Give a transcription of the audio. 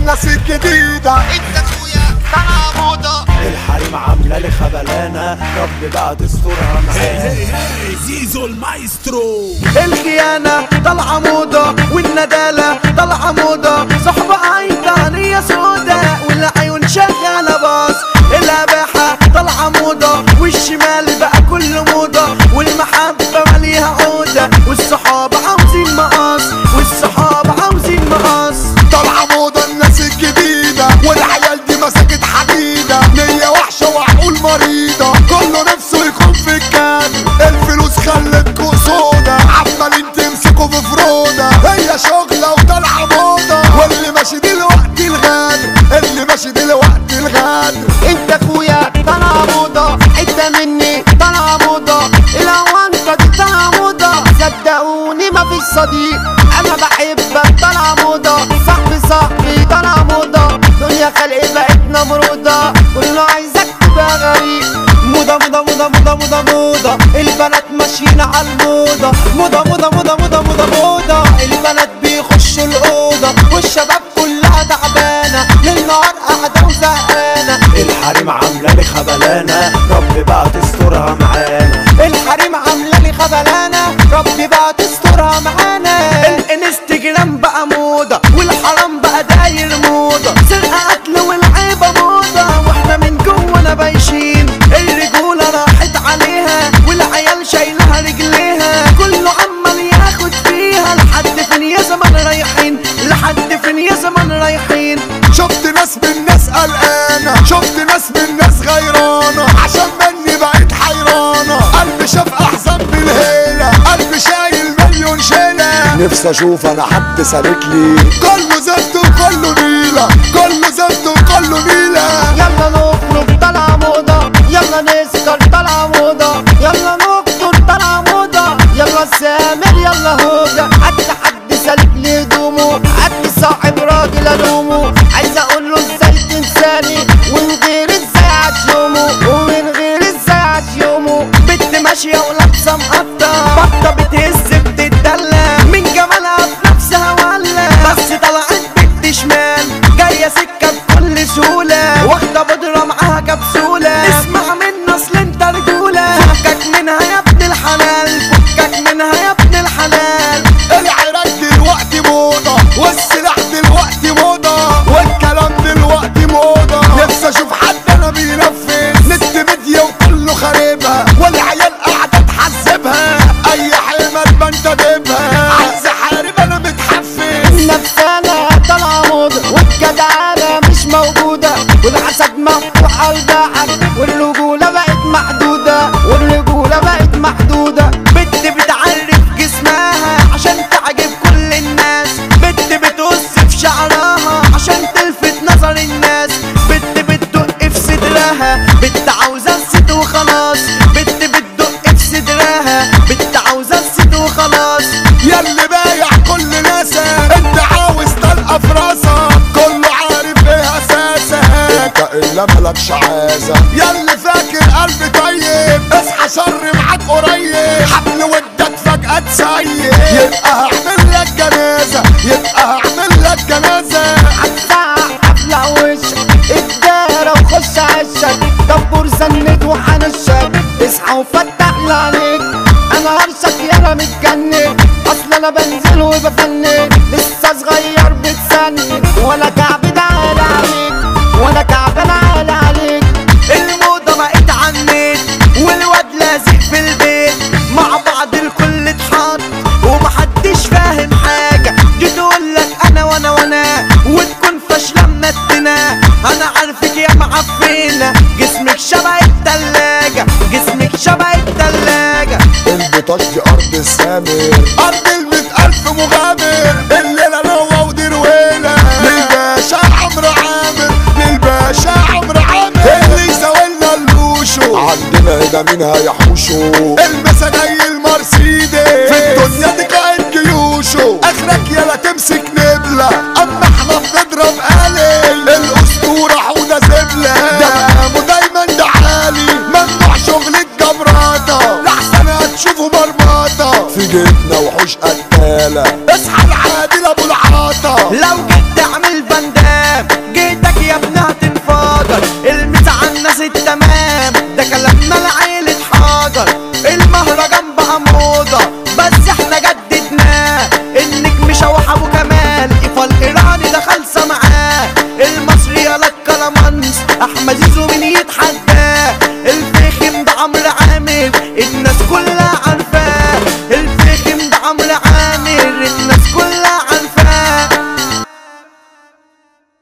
الناس الجديدة انت اخويا طالعه موضه الحريم عامله لي خبلانه رب بقى تسترها معانا زيزو المايسترو الخيانة طالعة موضة والندالة طالعة موضة صحبة عيطانية سودا والعيون شغالة باص الأباحة طالعة موضة والشمال بقى كله موضة والمحبة ماليها عودة والصحاب عاوزين مقاص والصحاب عاوزين مقاص طالعة موضة الناس الجديدة والعيال دي مسكت حديدة نية وحشة وعقول مريضة كله نفسه يكون في الكان الفلوس خلتكوا سودا عمالين تمسكوا في فرودة هي شغلة وطالعة موضة واللي ماشي دلوقتي الغادر اللي ماشي دلوقتي الغادر انت اخويا طالعه موضه حته مني طالعه موضه الاوانطه دي طالعه موضه صدقوني مفيش صديق انا بحبك طالعه موضه صاحبي صاحبي طالعه موضه دنيا خلق بقت نمروضه كله عايزك تبقى غريب موضة موضة موضة موضة موضة موضة البنات ماشيين على الموضة موضة موضة موضة موضة موضة موضة البنات بيخشوا الأوضة والشباب كلها تعبانة للنهار قاعدة وزهقانة الحريم عاملة لي خبلانة رب بقى تسترها معانا الحريم عاملة لي خبلانة رب بقى تسترها معانا الانستجرام بقى موضة والحرام بقى داير موضة سرقة قتل والعيبة موضة واحنا من جوانا بايشين الرجولة راحت عليها والعيال شايلها رجليها كله عمال ياخد فيها لحد فين يا زمان رايحين لحد فين يا زمان رايحين شفت ناس من ناس قلقانة شفت ناس من ناس غيرانة عشان مني بقيت حيرانة قلبي شاف أحزان بالهيلة قلبي شايل مليون شيلة نفسي اشوف انا حد سالك لي كله زفت وكله نيلة كله زفت وكله نيلة يلا نخرج طالعه موضه يلا نسكر طالعه موضه يلا نقتل طالعه موضه يلا سامر يلا هوجة حتى حد سالك لي هدومه حد صاحب راجل الومه عايز اقول له ازاي تنساني ومن غير ازاي عاش يومه ومن غير ازاي عاش يومه بنت ماشية ولابسة مقطع بطة بتهز بتدلع من جمالها في نفسها ولا بس طلعت بنت شمال جاية سكة بكل سهولة واخدة بودرة معاها كبسولة اسمع من اصل انت رجولة فكك منها يا ابن الحلال فكك منها يا ابن الحلال العراق دلوقتي موضة والسلاح دلوقتي موضة والكلام دلوقتي موضة نفسي اشوف حد انا بينفذ نت ميديا وكله خاربها والعيال قاعدة تحذبها اي حمل بنتدبها عايز احارب انا متحفز نفسانة طالعة موضة والجدعانة مش موجودة والحسد مفتوح على البحر والرجولة بقت محدودة والرجولة بقت محدودة بنت بتعرف جسمها عشان تعجب كل الناس بنت بتقص في شعرها عشان تلفت نظر الناس بنت بتدق في صدرها بنت عاوزة الست وخلاص بنت بتدق في صدرها بنت عاوزة الست وخلاص ياللي بايع كل ناسك انت عاوز تلقى في راسك كله عارف ايه اساسك انت الا ملكش عازة ياللي فاكر قلبي طيب اصحى شر معاك قريب حبل ودك فجأة تسيب يبقى هعمل لك جنازة يبقى هعمل لك جنازة هتسقع حفلة وشك الدارة وخش عشك دبور سند وحنشك اصحى وفتح عليك انا هرشك يالا متجنن اصل انا بنزل وبفنن لسه صغير بتسنن ولا كعب ده عالي عليك ولا كعب انا عالي عليك الموضة بقت عنيت والواد لازق في البيت مع بعض الكل اتحط ومحدش فاهم حاجة دي تقولك انا وانا وانا وتكون فاشلة منتنة انا عارفك يا معفنة جسمك شبه التلاجة جسمك شبه التلاجة البطاش دي ارض السامر ارض المئة الف مغامر الليلة نوى ودرويلة للباشا عمرو عامر للباشا عمرو عامر اللي يساويلنا اللوشو عندنا هنا مين هيحوشو المسا جاي المرسيدس في الدنيا دي قائد جيوشو اخرك يلا تمسك نبلة اما احنا بنضرب قليل الاسطورة حودة زبلة ده مقامه دايما ده عالي ممنوع شغل الجبراتة لحسن هتشوفوا مرمطة في جيبنا وحوش قتالة اصحى العادل ابو العاطة لو جيت تعمل بندام كلام ده كلامنا لعيلة حجر المهرجان بقى موضة بس احنا جددناه النجم شوح ابو كمال ايفا الايراني ده خالصة معاه المصري يا لك كلامانس احمد زيزو مين يتحداه الفخم ده عمرو عامر الناس كلها عارفاه